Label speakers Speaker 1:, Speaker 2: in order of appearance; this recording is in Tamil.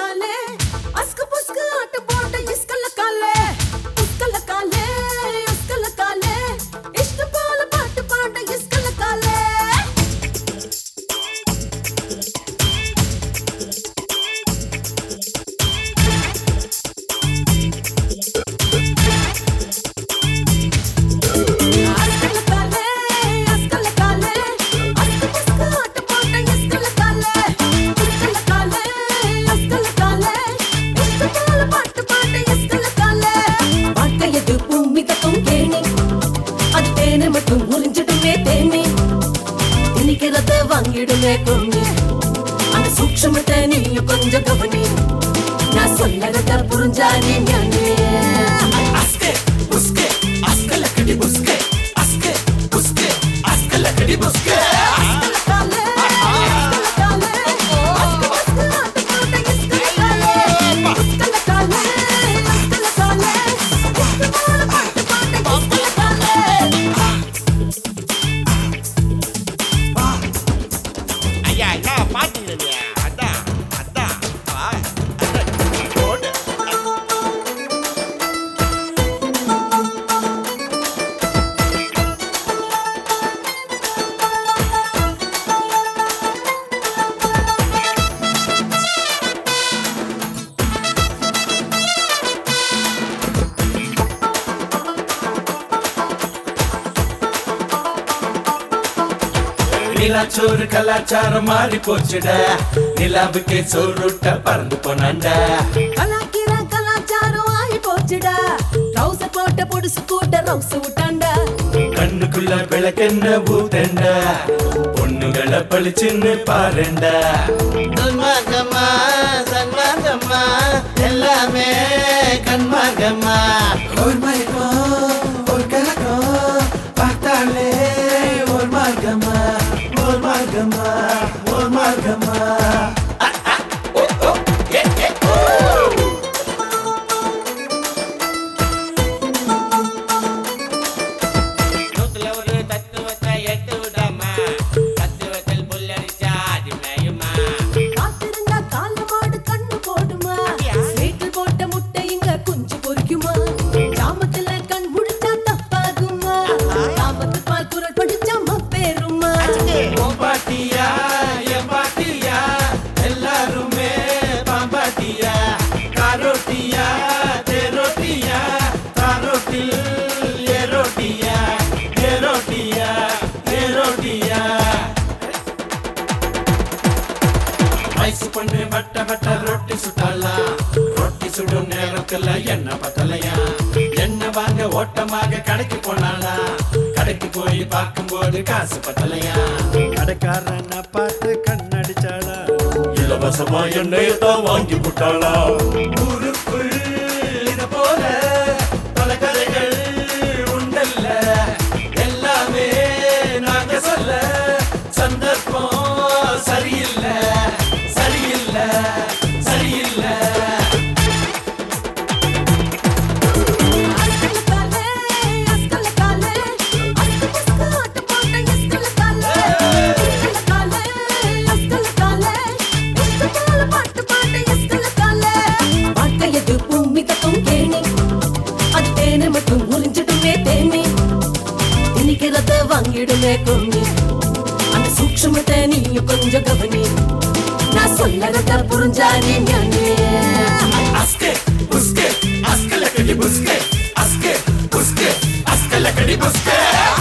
Speaker 1: காலே அஸ்கு புஸ்கு ஆட்டு போட்ட இஸ்கல்ல காலே உஸ்கல்ல காலே உஸ்கல்ல காலே இஷ்ட போல பாட்டு பாட இஸ்கல்ல காலே அஸ்கல்ல காலே அஸ்கல்ல காலே அஸ்கு புஸ்கு ஆட்டு போட்ட இஸ்கல்ல காலே உஸ்கல்ல காலே அஸ்கல்ல காலே இஷ்ட போல பாட்டு பாட இஸ்கல்ல காலே வாழ்க்கையது பூமி தக்கும் கேணி அது தேனை மட்டும் ஒளிஞ்சிடுமே தேனி திணிக்கிறத வாங்கிடுமே கொன்னி அந்த சூக்ஷமத்தை நீயும் கொஞ்சம் கவனி நான் சொல்லறத புரிஞ்சா நீ ஞானி
Speaker 2: Aske, buske, aske lakadi buske, aske, buske, aske lakadi buske.
Speaker 1: காலே, காலே, அஸ்கு புஸ்கு ஆட்டு போட்ட இஸ்கல காலே. இஸ்கல காலே, இஸ்கல காலே, இஷ்ட போல பாட்டு பாட இஸ்கல காலே.
Speaker 3: ஐயா ஐயா பாத்தீங்க அதான் அதான் வா. போடு.
Speaker 2: நிலாச்சோறு கலாச்சாரம் மாறி போச்சுடா நிலாவுக்கே சோறுட்ட பறந்து போனாண்டா
Speaker 1: கலாக்கிற கலாச்சாரம் ஆகி போச்சுடா ரவுச போட்ட பொடுசு கூட்ட ரவுசு விட்டாண்டா
Speaker 2: கண்ணுக்குள்ள விளக்கென்ன ஊத்தண்டா பொண்ணுங்களை பளிச்சுன்னு பாருண்டா
Speaker 3: சன்மார்க்கம்மா சன்மார்க்கம்மா எல்லாமே கண்மார்க்கம்மா
Speaker 2: ஒரு மயக்கம் ஒரு கலக்கம் பார்த்தாலே ஒரு மார்க்கமா ஒரு மார்க்கமா ஒரு மார்க்கமா
Speaker 3: நூத்துல ஒரு தத்துவத்தை எட்டு விடாமா தத்துவத்தில் புல்லரிச்சா அது மேயுமா
Speaker 1: காத்திருந்தா கால மாடு கண்ணு போடுமா வீட்டில் போட்ட முட்டை இங்க குஞ்சு பொறிக்குமா ஜாமத்துல கண் முடிச்சா தப்பாகுமா காமத்து பால் குரல் படிச்சா மப்பேருமா
Speaker 2: உன் பாட்டியா என் பாட்டியா எல்லாருமே பாம்பாட்டியா காரோட்டியா தேரோட்டியா காரோட்டில் ஏரோட்டியா ஏரோட்டியா ஏரோட்டியா வயசு பொண்ணு வட்ட வட்ட ரொட்டி சுட்டாளா ரொட்டி சுடும் நேரத்துல என்ன பத்தலையா என்ன வாங்க ஓட்டமாக கடைக்கு போனாளா கடைக்கு போய் பார்க்கும்போது காசு பத்தலையா
Speaker 4: கடைக்காரனை பார்த்து கண்ணடிச்சாளா
Speaker 2: இலவசமா எண்ணெயை தான் வாங்கி விட்டாளா ஊருக்குள் இத போல பல கதைகள் உண்டல்ல எல்லாமே நாங்க சொல்ல சந்தர்ப்பம் சரியில்லை சரியில்லை சரியில்லை
Speaker 1: அஸ்கல காலே அஸ்கல காலே அஸ்கு புஸ்கு ஆட்டு போட்ட இஸ்கல காலே இஸ்கல காலே அஸ்கல காலே இஷ்ட போல பாட்டு பாட இஸ்கல காலே வாழ்க்கையது பூமி தக்கும் கேணி அது தேனை மட்டும் ஒளிஞ்சிடுமே தேனி திணிக்கிறத வாங்கிடுமே கொன்னி அந்த சூக்ஷமத்தை நீயும் கொஞ்சம் கவனி நான் சொல்லறத புரிஞ்சா நீ ஞானி
Speaker 2: அஸ்கே புஸ்கே அஸ்கல கடி புஸ்கே அஸ்கே புஸ்கே அஸ்கல கடி புஸ்கே